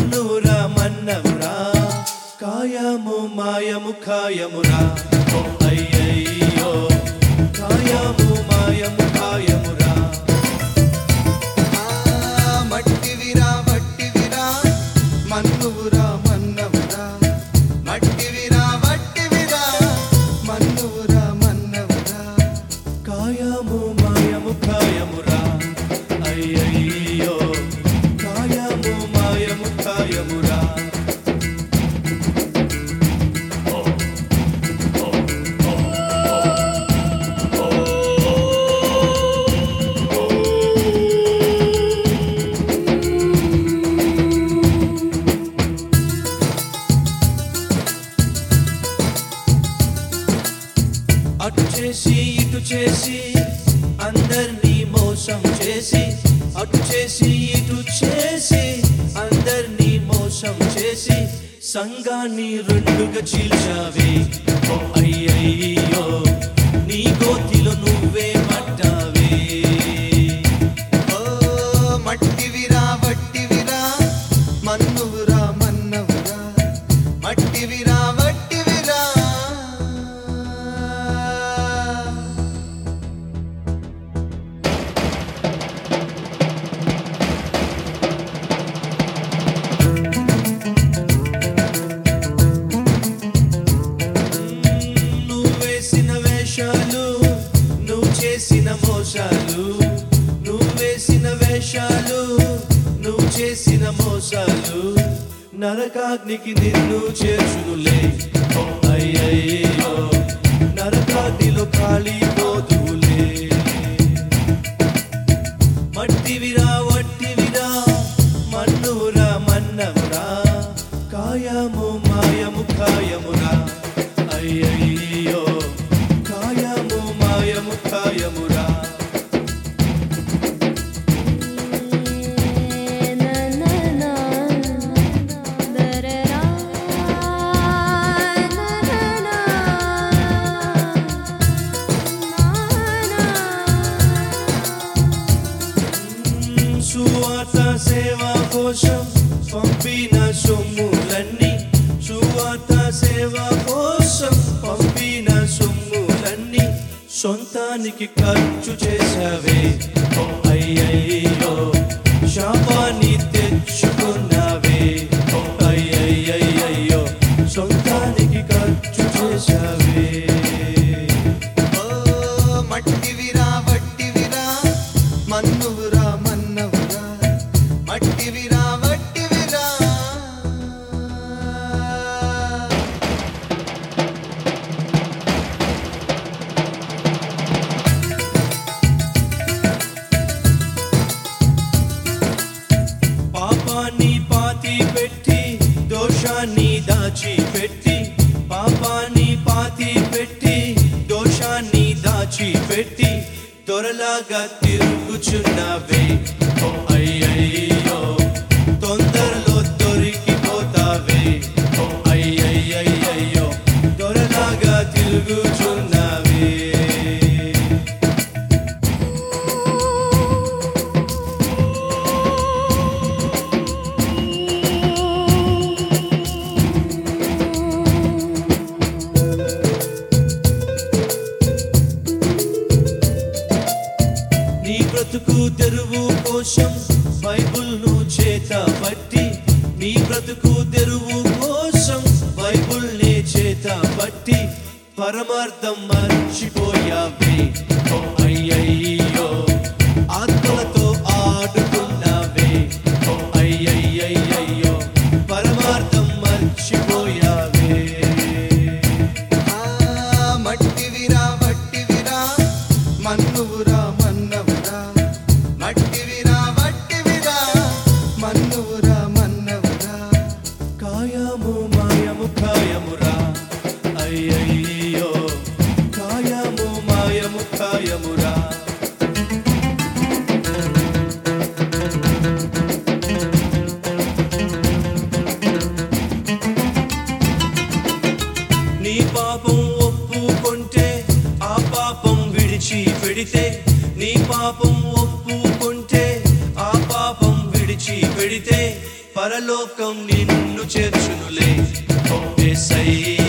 మన్నురా మన్నవురా కాయము మాయము ఖాయమురా ఓ అయ్యయ్యో కాయము మాయము ఖాయమురా ఆ మట్టివిరా వట్టివిరా మన్నువురా మన్నవురా మట్టివిరా వట్టివిరా మన్నువురా మన్నవురా కాయము మాయము ఖాయమురా అయ్యయ్యో కాయము మాయము ఖాయమురా అటు చేసి ఇటు చేసి అందరినీ మోసం చేసి అటు చేసి ఇటు చేసి అందరినీ మోసం చేసి సంఘాన్ని రెండుగా చీల్చావే ఓ అయ్యయ్యో నీ గోతిలో నువ్వే మట్టావే ఓ మట్టివిరా వట్టివిరా మన్నువురా మన్నవురా మట్టివిరా వట్టివిరా నువ్వు వేసిన వేషాలు నువ్వు చేసిన మోసాలు నువ్వు వేసిన వేషాలు నువ్వు చేసిన మోసాలు నరకాగ్నికి నిన్ను చేర్చునులే ఓ అయ్యయ్యో నరకాగ్నిలో కాలిపోదులే మట్టివిరా వట్టివిరా మన్నురా మన్నవురా కాయము మాయము ఖాయమురా అయ్యయ్యో కాయము మాయము ఖాయమురా na na na da da da na na na na సువార్త సేవ కోసం పంపిన సొమ్ములన్నీ సువార్త సేవ కోసం పంపిన సొమ్ములన్నీ సొంతానికి ఖర్చు చేసావే ఓ అయ్యయ్యో శాపాన్ని తెచ్చుకున్నావే ఓ అయ్యయ్యయ్యో సొంతానికి ఖర్చు చేసావే ఓ మట్టివిరా వట్టివిరా మన్నువురా మన్నవురా మట్టివిరా వట్టివిరా పాపాన్ని పాతి పెట్టి దోషాన్ని దాచి పెట్టి పాపాన్ని పాతి పెట్టి దోషాన్ని దాచి పెట్టి దొరలాగా తిరుగుచున్నావే ఓ అయ్యయ్యో తొందరలో దొరికిపోతావే ఓ అయ్యయ్యయ్యో దొరలాగా తిరుగుచున్నావే నీ బ్రతుకు తెరువు కోసం బైబుల్ను చేత పట్టి నీ బ్రతుకు తెరువు కోసం బైబుల్నే చేత పట్టి పరమార్థం మర్చిపోయావే ఓ అయ్యయ్యో ఆత్మలతో ఆడుకున్నావే ఓ అయ్యయ్యయ్యో పరమార్థం మర్చిపోయావే ఆ మట్టివిరా వట్టివిరా మన్నువురా మన్నవురా మట్టివిరా వట్టివిరా మన్నువురా మన్నవురా కాయము మాయము ఖాయమురా అయ్యయ్యో కాయము మాయము ఖాయమురా నీ పాపం ఒప్పుకుంటే ఆ పాపం విడిచి పెడితే నీ పాపం ఒప్పుకుంటే ఆ పాపం విడిచి పెడితే పరలోకం నిన్ను చేర్చునులే ఓ ఏసయ్యా